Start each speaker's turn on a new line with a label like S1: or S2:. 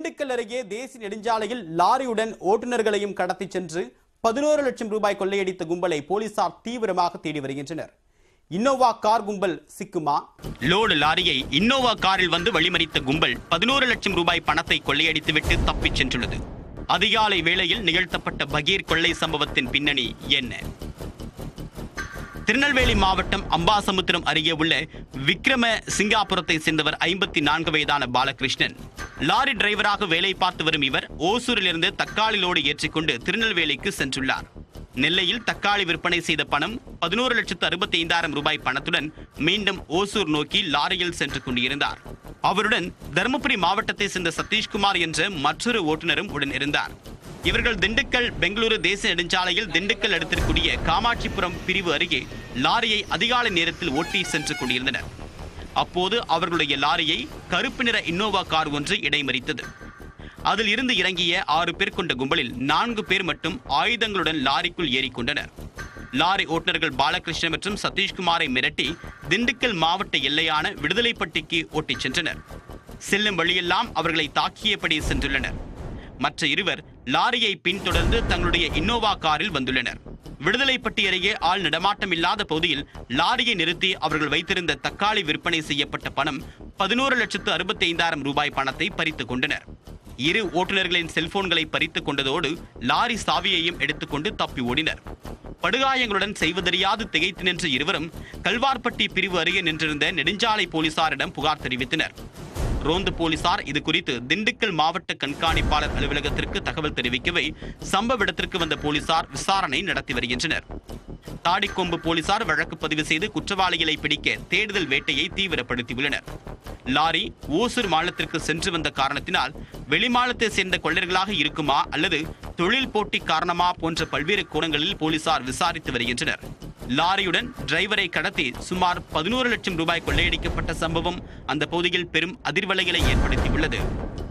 S1: திண்டுக்கல் அருகே தேசிய நெடுஞ்சாலையில் லாரியுடன் ஓட்டுநர்களையும் கடத்திச் சென்று பதினோரு லட்சம் ரூபாய் கொள்ளையடித்த கும்பலை போலீசார் தீவிரமாக தேடி வருகின்றனர் இன்னோவா கார் கும்பல் சிக்குமா
S2: லோடு லாரியை இன்னோவா காரில் வந்து வழிமறித்த கும்பல் பதினோரு லட்சம் ரூபாய் பணத்தை கொள்ளையடித்துவிட்டு தப்பிச் சென்றுள்ளது அதிகாலை வேளையில் நிகழ்த்தப்பட்ட பகீர் கொள்ளை சம்பவத்தின் பின்னணி என்ன திருநெல்வேலி மாவட்டம் அம்பாசமுத்திரம் அருகே உள்ள விக்ரம சிங்காபுரத்தை சேர்ந்தவர் ஐம்பத்தி நான்கு வயதான பாலகிருஷ்ணன் லாரி டிரைவராக வேலை பார்த்து வரும் இவர் ஓசூரிலிருந்து தக்காளி லோடு ஏற்றிக்கொண்டு திருநெல்வேலிக்கு சென்றுள்ளார் நெல்லையில் தக்காளி விற்பனை செய்த பணம் பதினோரு லட்சத்து அறுபத்தி ஐந்தாயிரம் ரூபாய் பணத்துடன் மீண்டும் ஓசூர் நோக்கி லாரியில் சென்று கொண்டிருந்தார் அவருடன் தருமபுரி மாவட்டத்தை சேர்ந்த சதீஷ்குமார் என்ற மற்றொரு ஓட்டுநரும் உடன் இருந்தார் இவர்கள் திண்டுக்கல் பெங்களூரு தேசிய நெடுஞ்சாலையில் திண்டுக்கல் அடுத்திருக்கூடிய காமாட்சிபுரம் பிரிவு அருகே லாரியை அதிகாலை நேரத்தில் ஓட்டி சென்று கொண்டிருந்தனர் அப்போது அவர்களுடைய லாரியை கருப்பு நிற இன்னோவா கார் ஒன்று இடைமறித்தது அதில் இருந்து இறங்கிய ஆறு பேர் கொண்ட கும்பலில் நான்கு பேர் மட்டும் ஆயுதங்களுடன் லாரிக்குள் ஏறிக்கொண்டனர் லாரி ஓட்டுநர்கள் பாலகிருஷ்ணன் மற்றும் சதீஷ்குமாரை மிரட்டி திண்டுக்கல் மாவட்ட எல்லையான விடுதலைப்பட்டிக்கு ஓட்டிச் சென்றனர் செல்லும் வழியெல்லாம் அவர்களை தாக்கியபடி சென்றுள்ளனர் மற்ற இருவர் லாரியை பின்தொடர்ந்து தங்களுடைய இன்னோவா காரில் வந்துள்ளனர் விடுதலைப்பட்டி அருகே ஆள் நடமாட்டம் இல்லாத பகுதியில் லாரியை நிறுத்தி அவர்கள் வைத்திருந்த தக்காளி விற்பனை செய்யப்பட்ட பணம் பதினோரு லட்சத்து அறுபத்தி ஐந்தாயிரம் ரூபாய் பணத்தை பறித்துக் கொண்டனர் இரு ஓட்டுநர்களின் செல்போன்களை பறித்துக் கொண்டதோடு லாரி சாவியையும் எடுத்துக்கொண்டு தப்பி ஓடினர் படுகாயங்களுடன் செய்வதறியாது திகைத்து நின்ற இருவரும் கல்வார்பட்டி பிரிவு அருகே நின்றிருந்த நெடுஞ்சாலை போலீசாரிடம் புகார் தெரிவித்தனர் ரோந்து போலீசார் இது குறித்து திண்டுக்கல் மாவட்ட கண்காணிப்பாளர் அலுவலகத்திற்கு தகவல் தெரிவிக்கவே சம்பவ இடத்திற்கு வந்த போலீசார் விசாரணை நடத்தி வருகின்றனர் தாடிக்கொம்பு போலீசார் வழக்கு பதிவு செய்து குற்றவாளிகளை பிடிக்க தேடுதல் வேட்டையை தீவிரப்படுத்தியுள்ளனர் லாரி ஓசூர் மாநிலத்திற்கு சென்று வந்த காரணத்தினால் வெளிமாநிலத்தை சேர்ந்த கொள்ளையர்களாக இருக்குமா அல்லது தொழில் போட்டி காரணமா போன்ற பல்வேறு கோணங்களில் போலீசார் விசாரித்து வருகின்றனர் லாரியுடன் டிரைவரை கடத்தி சுமார் பதினோரு லட்சம் ரூபாய் கொள்ளையடிக்கப்பட்ட சம்பவம் அந்த பகுதியில் பெரும் அதிர்வலைகளை ஏற்படுத்தியுள்ளது